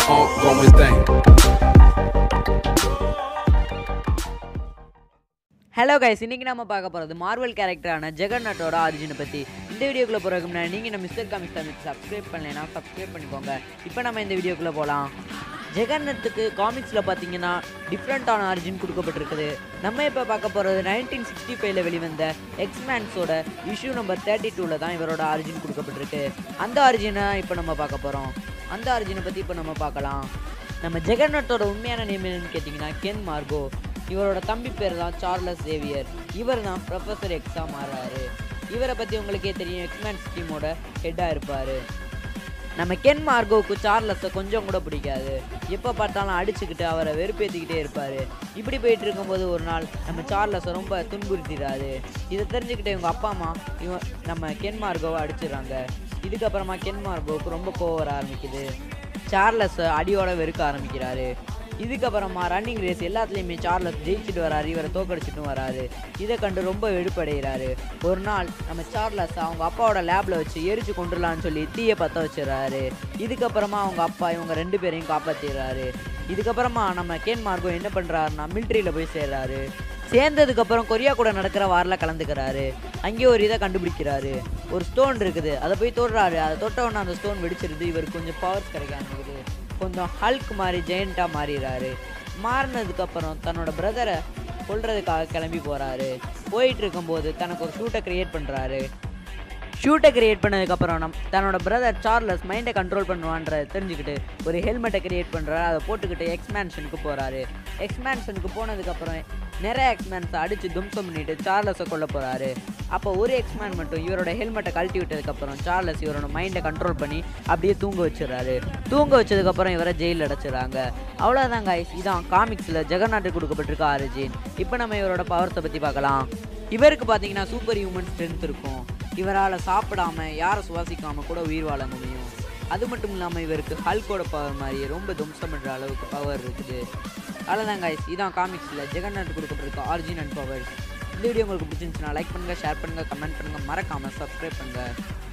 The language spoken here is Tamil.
ongoing thing. ஹலோ கைஸ் இன்னைக்கு நம்ம பார்க்க போகிறது மார்வல் கேரக்டரான ஜெகன்நாட்டோட ஆரிஜினை பற்றி இந்த வீடியோக்குள்ளே போகிறதுக்கு முன்னாடி நீங்கள் நம்ம மிஸ்டர் காமிக்ஸ் தமிழ் சப்ஸ்கிரைப் பண்ணலைன்னா சப்ஸ்கிரைப் பண்ணிக்கோங்க இப்போ நம்ம இந்த வீடியோக்குள்ளே போகலாம் ஜெகன்னத்துக்கு காமிக்ஸில் பார்த்தீங்கன்னா டிஃப்ரெண்ட்டான ஆரிஜின் கொடுக்கப்பட்டிருக்குது நம்ம இப்போ பார்க்க போகிறது நைன்டீன் சிக்ஸ்டி ஃபைவ்ல வெளிவந்த எக்ஸ்மேன்ஸோட இஷ்யூ நம்பர் தேர்ட்டி டூவில் தான் இவரோட ஆரிஜின் கொடுக்கப்பட்டிருக்கு அந்த ஆரிஜினை இப்போ நம்ம பார்க்க போகிறோம் அந்த ஆரிஜினை பற்றி இப்போ நம்ம பார்க்கலாம் நம்ம ஜெகன்னத்தோட உண்மையான நேம் என்னன்னு கேட்டிங்கன்னா கென் மார்கோ இவரோட தம்பி பேர் தான் சார்லஸ் சேவியர் இவர் தான் ப்ரொஃபஸர் எக்ஸா மாறாரு இவரை பற்றி உங்களுக்கே தெரியும் எக்ஸ்மேன் ஸ்கீமோட ஹெட்டாக இருப்பார் நம்ம கென் மார்கோவுக்கு சார்லஸை கொஞ்சம் கூட பிடிக்காது எப்போ பார்த்தாலும் அடிச்சுக்கிட்டு அவரை வெறுப்பேற்றிக்கிட்டே இருப்பார் இப்படி போயிட்டு இருக்கும்போது ஒரு நாள் நம்ம சார்லஸை ரொம்ப துன்புறுத்திடுறாரு இதை தெரிஞ்சுக்கிட்டு இவங்க அப்பா அம்மா இவன் நம்ம கென் மார்கோவை அடிச்சிடுறாங்க இதுக்கப்புறமா கென் மார்கோவுக்கு ரொம்ப கோவம் வர ஆரம்பிக்குது சார்லஸை அடியோட வெறுக்க ஆரம்பிக்கிறாரு இதுக்கப்புறமா ரன்னிங் ரேஸ் எல்லாத்துலேயுமே சார்லஸ் ஜெயிச்சுட்டு வராரு இவரை தோக்கடிச்சிட்டும் வராரு இதை கண்டு ரொம்ப வெடுப்படைகிறாரு ஒரு நாள் நம்ம சார்லஸ் அவங்க அப்பாவோட லேப்ல வச்சு எரிச்சு கொண்டுலான்னு சொல்லி தீயை பற்ற வச்சிடறாரு இதுக்கப்புறமா அவங்க அப்பா இவங்க ரெண்டு பேரையும் காப்பாற்றிடுறாரு இதுக்கப்புறமா நம்ம கேன் மார்கோ என்ன பண்ணுறாருன்னா மிலிட்ரியில் போய் சேர்றாரு சேர்ந்ததுக்கப்புறம் கொரியா கூட நடக்கிற வாரில் கலந்துக்கிறாரு அங்கேயே ஒரு இதை கண்டுபிடிக்கிறாரு ஒரு ஸ்டோன் இருக்குது அதை போய் தொடுறாரு அதை தொட்ட உடனே அந்த ஸ்டோன் வெடிச்சிருது இவருக்கு கொஞ்சம் பவர்ஸ் கிடைக்க ஆரம்பிக்குது கொஞ்சம் ஹல்க் மாதிரி ஜெயண்ட்டாக மாறிடுறாரு மாறினதுக்கப்புறம் தன்னோட பிரதரை கொல்றதுக்காக கிளம்பி போகிறாரு போயிட்டு இருக்கும்போது தனக்கு ஒரு ஷூட்டை க்ரியேட் பண்ணுறாரு ஷூட்டை கிரியேட் பண்ணதுக்கப்புறம் நம் தன்னோட பிரதர் சார்லஸ் மைண்டை கண்ட்ரோல் பண்ணுவான்றதை தெரிஞ்சுக்கிட்டு ஒரு ஹெல்மெட்டை கிரியேட் பண்ணுறாரு அதை போட்டுக்கிட்டு எக்ஸ்மேன்ஷனுக்கு போகிறாரு எக்ஸ்மேன்ஷனுக்கு போனதுக்கப்புறம் நிறைய எக்ஸ்மேன்ஸை அடித்து தும்சம் பண்ணிட்டு சார்லஸை கொல்ல போகிறாரு அப்போ ஒரு எக்ஸ்மேன் மட்டும் இவரோட ஹெல்மெட்டை கழட்டி விட்டதுக்கப்புறம் சார்லஸ் இவரோட மைண்டை கண்ட்ரோல் பண்ணி அப்படியே தூங்க வச்சிடறாரு தூங்க வச்சதுக்கப்புறம் இவரை ஜெயிலில் அடைச்சிடுறாங்க அவ்வளோதான் guys இதான் காமிக்ஸில் ஜெகநாட்டுக்கு கொடுக்கப்பட்டிருக்க ஆரிஜின் இப்போ நம்ம இவரோட பவர்ஸை பற்றி பார்க்கலாம் இவருக்கு பார்த்தீங்கன்னா சூப்பர் ஹியூமன் ஸ்ட்ரென்த் இருக்கும் இவரால் சாப்பிடாம யாரை சுவாசிக்காம கூட உயிர் வாழ முடியும் அது மட்டும் இல்லாமல் இவருக்கு ஹல்கோட பவர் மாதிரியே ரொம்ப தும்சம் பண்ணுற அளவுக்கு பவர் இருக்குது அவ்வளோதான் காய்ஸ் இதான் காமிக்ஸில் ஜெகநாத் கொடுக்கப்பட்டிருக்க ஆரிஜின் அண்ட் பவர்ஸ் இந்த வீடியோ உங்களுக்கு பிடிச்சிருந்துச்சுன்னா லைக் பண்ணுங்கள் ஷேர் பண்ணுங்கள் கமெண்ட் பண்ணுங்கள் மறக்காமல் சப்ஸ்கிரைப் பண்ணுங்கள்